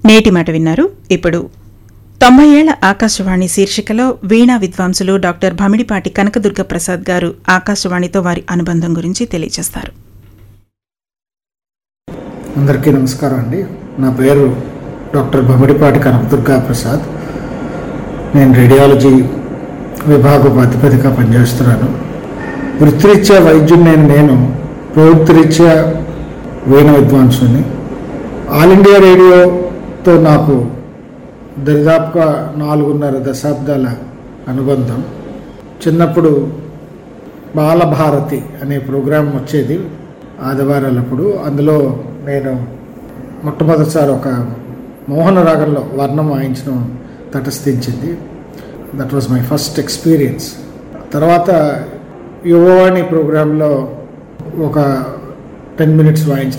నేటి మాట విన్నారు ఇప్పుడు తొంభై ఏళ్ల ఆకాశవాణి శీర్షికలో వీణా విద్వాంసులు డాక్టర్ భమిడిపాటి కనకదుర్గ ప్రసాద్ గారు ఆకాశవాణితో వారి అనుబంధం గురించి తెలియజేస్తారు అందరికీ నమస్కారం అండి నా పేరు డాక్టర్ బొమ్మడిపాటి కనకదుర్గా ప్రసాద్ నేను రేడియాలజీ విభాగపు అధిపతిగా పనిచేస్తున్నాను వృత్తిరీత్యా వైద్యుడిని నేను ప్రవృత్తిరీత్యా వీణ విద్వాంసుని ఆల్ ఇండియా రేడియోతో నాకు దరిదాపుగా నాలుగున్నర దశాబ్దాల అనుబంధం చిన్నప్పుడు బాలభారతి అనే ప్రోగ్రాం వచ్చేది ఆదివారాలప్పుడు అందులో నేను మొట్టమొదటిసారి ఒక మోహన రాగంలో వర్ణం వాయించడం తటస్థించింది that was my first experience తర్వాత యువవాణి ప్రోగ్రాంలో ఒక టెన్ మినిట్స్ వాయించడం